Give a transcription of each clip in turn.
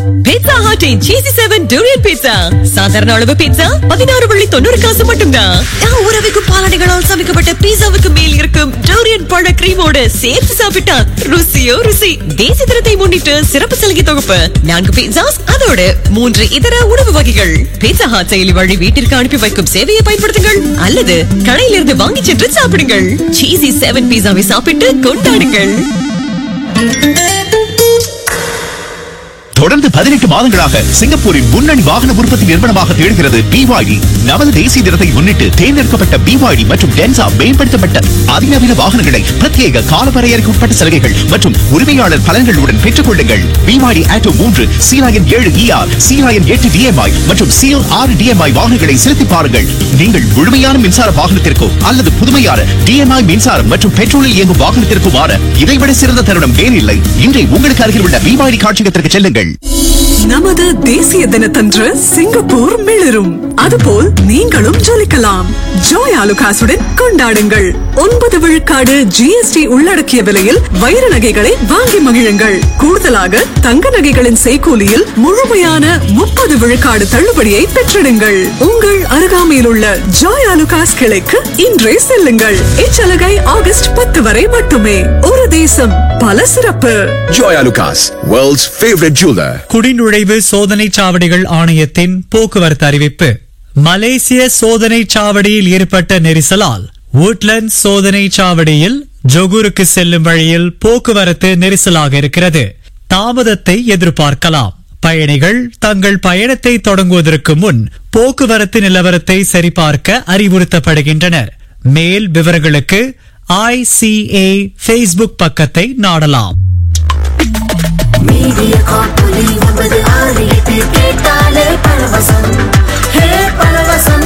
Pizza ஹாட்டின் சீசி seven durian pizza சாதாரண அளவு பீட்சா பதினாறு வள்ளி தொண்ணூறு காசு மட்டும்தான் நான் உறவுக்கும் பாலாடைகளால் சமைக்கப்பட்ட பீட்சாவுக்கு மேல் இருக்கும் டூரியன் பழ கிரீமோட சேர்த்து சாப்பிட்டா ருசியோ ருசி தேசிய தினத்தை முன்னிட்டு சிறப்பு சலுகை தொகுப்பு நான்கு பீட்சாஸ் அதோட மூன்று இதர உணவு வகைகள் பீட்சா ஹாட் செயலி வழி வீட்டிற்கு அனுப்பி வைக்கும் சேவையை பயன்படுத்துங்கள் அல்லது கடையிலிருந்து வாங்கி சென்று சாப்பிடுங்கள் சீசி செவன் பீட்சாவை சாப்பிட்டு கொண்டாடுங்கள் தொடர்ந்து பதினெட்டு மாதங்களாக சிங்கப்பூரின் முன்னணி வாகன உற்பத்தி நிறுவனமாக திகழ்கிறது பிவாய்டி நமது தேசிய தினத்தை முன்னிட்டு தேர்ந்தெடுக்கப்பட்ட பிவாய்டி மற்றும் டென்சா மேம்படுத்தப்பட்ட அதிநவீன வாகனங்களை பிரத்யேக காலவரையறைக்கு உட்பட்ட சலுகைகள் மற்றும் உரிமையாளர் பலன்களுடன் பெற்றுக் கொள்ளுங்கள் பிவாய்டி ஆட்டோ மூன்று சீராயன் ஏழு இஆர் சீராயன் எட்டு டிஎம்ஐ மற்றும் சிஎல் ஆறு டிஎம்ஐ வாகனங்களை செலுத்தி பாருங்கள் நீங்கள் முழுமையான மின்சார வாகனத்திற்கோ அல்லது புதுமையான டிஎம்ஐ மின்சாரம் மற்றும் பெட்ரோலில் இயங்கும் வாகனத்திற்கோ மாற இதைவிட சிறந்த தருணம் வேறில்லை இன்றை உங்களுக்கு அருகில் உள்ள பிவாய்டி காட்சியகத்திற்கு செல்லுங்கள் நமது தேசிய தினத்தன்று சிங்கப்பூர் மிளிரும் அதுபோல் நீங்களும் ஜொலிக்கலாம் ஜோய் ஆலுகாசுடன் கொண்டாடுங்கள் ஒன்பது விழுக்காடு ஜிஎஸ்டி உள்ளடக்கிய விலையில் வைர நகைகளை வாங்கி மகிழுங்கள் கூடுதலாக தங்க நகைகளின் செய்கூலியில் முழுமையான முப்பது விழுக்காடு தள்ளுபடியை பெற்றிடுங்கள் உங்கள் அருகாமையில் உள்ள ஜோய் ஆலுகாஸ் கிளைக்கு இன்றே செல்லுங்கள் இச்சலுகை ஆகஸ்ட் பத்து வரை மட்டுமே ஒரு தேசம் பல சிறப்பு Joya Lucas, world's favorite jeweler. குடிநுழைவு சோதனை சாவடிகள் ஆணையத்தின் போக்குவரத்து அறிவிப்பு மலேசிய சோதனை சாவடியில் ஏற்பட்ட நெரிசலால் woodlands சோதனை சாவடியில் ஜொகூருக்கு செல்லும் வழியில் போக்குவரத்து நெரிசலாக இருக்கிறது தாமதத்தை எதிர்பார்க்கலாம் பயணிகள் தங்கள் பயணத்தை தொடங்குவதற்கு முன் போக்குவரத்து நிலவரத்தை சரிபார்க்க அறிவுறுத்தப்படுகின்றனர் மேல் விவரங்களுக்கு ஐசிஏ ஃபேஸ்புக் பக்கத்தை நாடலாம் மீடிய காப்பொலி ஒன்பது ஆறு எட்டு கேட்டாலே பரவசம் ஹே பரவசம்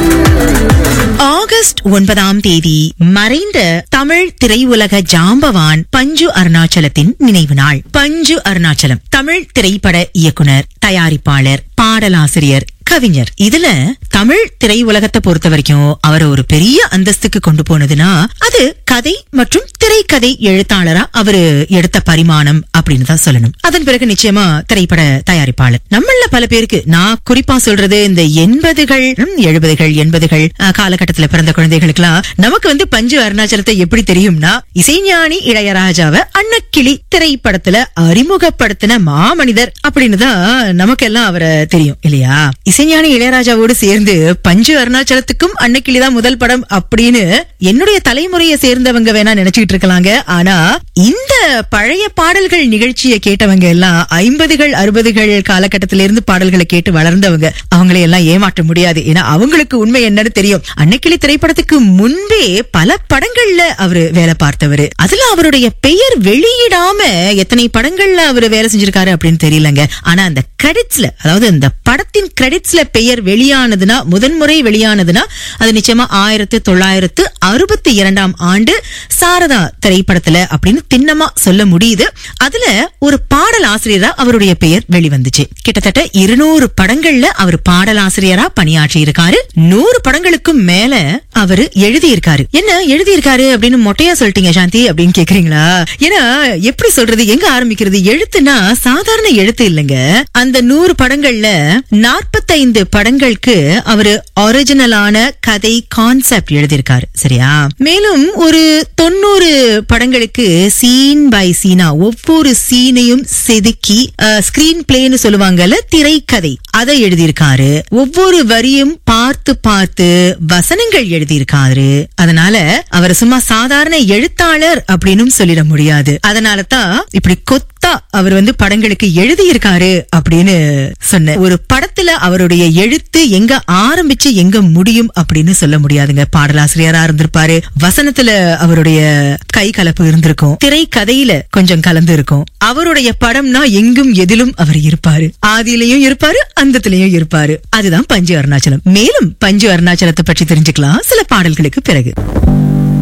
ஆகஸ்ட் ஒன்பதாம் தேதி மறைந்த தமிழ் திரையுலக ஜாம்பவான் பஞ்சு அருணாச்சலத்தின் நினைவு நாள் பஞ்சு அருணாச்சலம் தமிழ் திரைப்பட இயக்குனர் தயாரிப்பாளர் பாடலாசிரியர் கவிஞர் இதுல தமிழ் திரையுலகத்தை பொறுத்த வரைக்கும் அவர் ஒரு பெரிய அந்தஸ்துக்கு கொண்டு போனதுன்னா அது கதை மற்றும் திரைக்கதை எழுத்தாளரா அவரு எடுத்த பரிமாணம் அப்படின்னு தான் சொல்லணும் அதன் பிறகு நிச்சயமா திரைப்பட தயாரிப்பாளர் நம்மள பல பேருக்கு நான் குறிப்பா சொல்றது இந்த எண்பதுகள் ம், எழுபதுகள் எண்பதுகள் அஹ், காலகட்டத்துல பிறந்த குழந்தைகளுக்கெல்லாம் நமக்கு வந்து பஞ்சு அருணாச்சலத்தை எப்படி தெரியும்னா இசைஞானி இளையராஜாவை அன்னக்கிளி திரைப்படத்துல அறிமுகப்படுத்தின மாமனிதர் அப்படின்னு தான் நமக்கெல்லாம் அவரை தெரியும் இல்லையா இசைஞானி இளையராஜாவோடு சேர்ந்து பஞ்சு அருணாச்சலத்துக்கும் அன்னக்கிளி தான் முதல் படம் அப்படின்னு என்னுடைய தலைமுறையை சேர்ந்தவங்க வேணா நினைச்சுக்கிட்டு இருக்கலாங்க ஆனா இந்த பழைய பாடல்கள் நிகழ்ச்சியை கேட்டவங்க எல்லாம் ஐம்பதுகள் அறுபதுகள் காலகட்டத்தில இருந்து பாடல்களை கேட்டு வளர்ந்தவங்க அவங்களை எல்லாம் ஏமாற்ற முடியாது ஏன்னா அவங்களுக்கு உண்மை என்னன்னு தெரியும் அன்னைக்கிளி திரைப்படத்துக்கு முன்பே பல படங்கள்ல அவரு வேலை பார்த்தவரு அதுல அவருடைய பெயர் வெளியிடாம எத்தனை படங்கள்ல அவரு வேலை செஞ்சிருக்காரு அப்படின்னு தெரியலங்க ஆனா அந்த கிரெடிட்ஸ்ல அதாவது அந்த படத்தின் கிரெடிட்ஸ்ல பெயர் வெளியானதுன்னா முதன்முறை வெளியானதுன்னா அது நிச்சயமா ஆயிரத்து தொள்ளாயிரத்து அறுபத்தி இரண்டாம் ஆண்டு சாரதா திரைப்படத்துல அப்படின்னு திண்ணமா சொல்ல முடியுது அதுல ஒரு பாடல் ஆசிரியரா அவருடைய பெயர் வெளிவந்துச்சு கிட்டத்தட்ட இருநூறு படங்கள்ல அவர் பாடல் ஆசிரியரா பணியாற்றி இருக்காரு நூறு படங்களுக்கும் மேல அவரு எழுதியிருக்காரு என்ன எழுதியிருக்காரு அப்படின்னு மொட்டையா சொல்லிட்டீங்க சாந்தி அப்படின்னு கேக்குறீங்களா ஏன்னா எப்படி சொல்றது எங்க ஆரம்பிக்கிறது எழுத்துனா சாதாரண எழுத்து இல்லைங்க அந்த நூறு படங்கள்ல நாற்பத்தைந்து படங்களுக்கு அவரு ஒரிஜினலான கதை கான்செப்ட் எழுதியிருக்காரு சரியா மேலும் ஒரு தொண்ணூறு படங்களுக்கு சீன் பை சீனா ஒவ்வொரு சீனையும் செதுக்கி ஸ்கிரீன் பிளேன்னு சொல்லுவாங்கல்ல திரைக்கதை அதை எழுதியிருக்காரு ஒவ்வொரு வரியும் பார்த்து பார்த்து வசனங்கள் எழுதியிருக்காரு அதனால அவர் சும்மா சாதாரண எழுத்தாளர் அப்படின்னு சொல்லிட முடியாது அதனால தான் இப்படி கொத்தா அவர் வந்து படங்களுக்கு எழுதியிருக்காரு அப்படின்னு சொன்ன ஒரு படத்துல அவருடைய எழுத்து எங்க ஆரம்பிச்சு எங்க முடியும் அப்படின்னு சொல்ல முடியாதுங்க பாடலாசிரியரா இருந்திருப்பாரு வசனத்துல அவருடைய கை கலப்பு இருந்திருக்கும் திரைக்கதையில கொஞ்சம் கலந்து இருக்கும் அவருடைய படம்னா எங்கும் எதிலும் அவர் இருப்பாரு ஆதியிலையும் இருப்பாரு அந்தத்திலையும் இருப்பாரு அதுதான் பஞ்சு அருணாச்சலம் மேலும் பஞ்சு அருணாச்சலத்தை பற்றி தெரிஞ்சுக்கலாம் சில பாடல்களுக்கு பிறகு